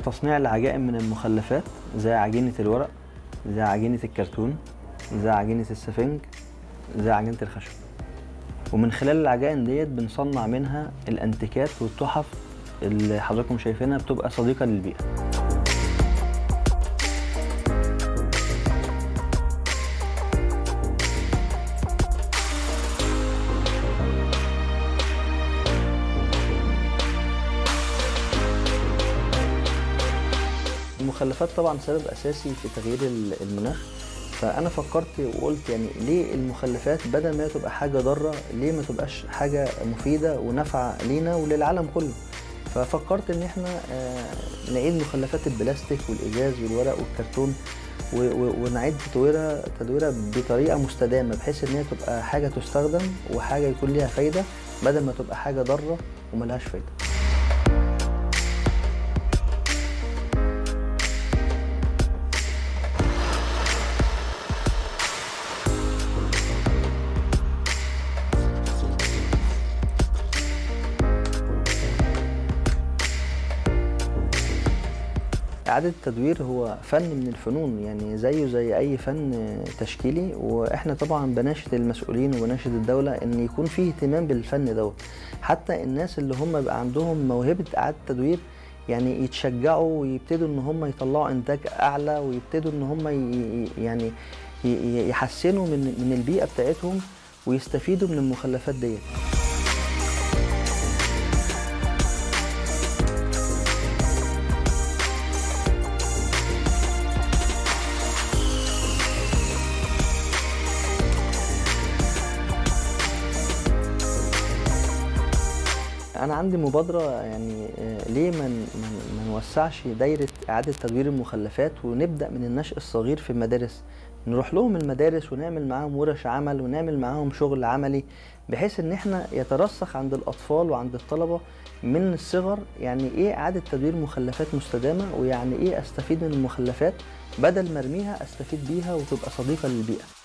تصنيع العجائن من المخلفات زي عجينة الورق زي عجينة الكرتون زي عجينة السفنج زي عجينة الخشب ومن خلال العجائن ديت بنصنع منها الانتيكات والتحف اللي حضراتكم شايفينها بتبقى صديقة للبيئة المخلفات طبعا سبب اساسي في تغيير المناخ فانا فكرت وقلت يعني ليه المخلفات بدل ما هي تبقى حاجه ضاره ليه ما تبقاش حاجه مفيده ونافعه لينا وللعالم كله ففكرت ان احنا آه، نعيد مخلفات البلاستيك والازاز والورق والكرتون و- و- ونعيد تدويرها تدويرها بطريقه مستدامه بحيث ان هي تبقى حاجه تستخدم وحاجه يكون ليها فايده بدل ما تبقى حاجه ضاره وملهاش فايده إعادة التدوير هو فن من الفنون يعني زيه زي أي فن تشكيلي وإحنا طبعا بناشد المسؤولين وبناشد الدولة إن يكون فيه اهتمام بالفن دوت حتى الناس اللي هم بقى عندهم موهبة إعادة تدوير يعني يتشجعوا ويبتدوا إن هم يطلعوا إنتاج أعلى ويبتدوا إن هم ي- يعني ي- يحسنوا من من البيئة بتاعتهم ويستفيدوا من المخلفات ديت انا عندي مبادره يعني آه، ليه ما ن- ما ن- ما نوسعش دايره اعاده تدوير المخلفات ونبدا من النشء الصغير في المدارس نروح لهم المدارس ونعمل معاهم ورش عمل ونعمل معاهم شغل عملي بحيث ان احنا يترسخ عند الاطفال وعند الطلبه من الصغر يعني ايه اعاده تدوير مخلفات مستدامه ويعني ايه استفيد من المخلفات بدل ما ارميها استفيد بيها وتبقى صديقه للبيئه